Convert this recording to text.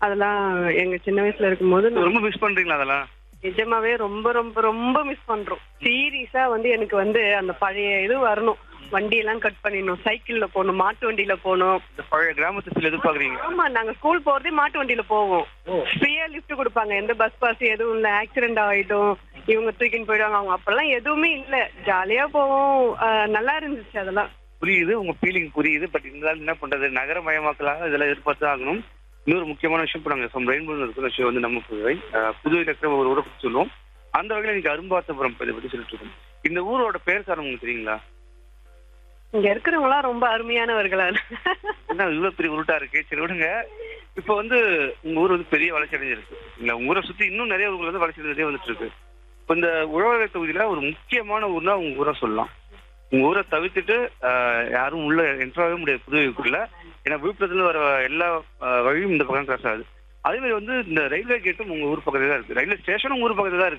அதெல்லாம் எங்க சின்ன வயசுல இருக்கும்போது நான் ரொம்ப மிஸ் பண்றீங்களா அதெல்லாம் நிஜமாவே ரொம்ப ரொம்ப ரொம்ப மிஸ் பண்றோம் சீரியஸா வந்து எனக்கு வந்து அந்த பழைய இது வரணும் வண்டியெல்லாம் கட் பண்ணிடணும் சைக்கிள்ல போகணும் மாட்டு வண்டியில போகணும் இந்த பழைய கிராமத்து சில எதிர்பார்க்குறீங்க ஆமா நாங்க ஸ்கூல் போறதே மாட்டு வண்டியில போவோம் ஃப்ரீயா லிஃப்ட் கொடுப்பாங்க எந்த பஸ் பாஸ் எதுவும் இல்ல ஆக்சிடென்ட் ஆயிடும் இவங்க தூக்கின்னு போயிடுவாங்க அவங்க அப்பெல்லாம் எதுவுமே இல்ல ஜாலியா போவோம் ஆஹ் நல்லா இருந்துச்சு அதெல்லாம் புரியுது உங்க ஃபீலிங் புரியுது பட் இருந்தாலும் என்ன பண்றது நகரமயமாக்கலாக இதெல்லாம் எதிர்பார்த்து தான் ஆகணும் இன்னொரு முக்கியமான விஷயம் இப்போ நாங்கள் சம் ரெயின்போ இருக்கிற விஷயம் வந்து நம்ம புதுவை அஹ், புதுவையில் இருக்கிற ஒரு ஊரை பற்றி சொல்லுவோம் அந்த வகையில் இன்னைக்கு அரும்பாத்தபுரம் இதை பற்றி சொல்லிட்டு இருக்கோம் இந்த ஊரோட பேர் சார் உங்களுக்கு தெரியுங்களா இங்க இருக்கிறவங்களாம் ரொம்ப அருமையானவர்களா என்ன இவ்வளவு பெரிய உருட்டா இருக்கு சரி விடுங்க இப்போ வந்து உங்க ஊர் வந்து பெரிய வளர்ச்சி அடைஞ்சிருக்கு இல்ல உங்க ஊரை சுத்தி இன்னும் நிறைய ஊர்ல வந்து வளர்ச்சி அடைஞ்சே வந்துட்டு இருக்கு இப்போ இந்த உழவரை தொகுதியில ஒரு முக்கியமான ஊர்னா உங்க ஊரை சொல்லலாம் உங்க ஊரை தவிர்த்துட்டு ஆஹ், யாரும் உள்ள என்ட்ராகவே முடியாது புதுவைக்குள்ள ஏன்னா விழுப்புரத்துல வர எல்லா ஆஹ், வழியும் இந்த பக்கம் கிராஸ் ஆகுது அதே மாதிரி வந்து இந்த ரயில்வே கேட்டும் உங்க ஊர் பக்கத்துல தான் இருக்கு ரயில்வே ஸ்டேஷனும் உங்க ஊர் பக்கத்துல தான் இருக்கு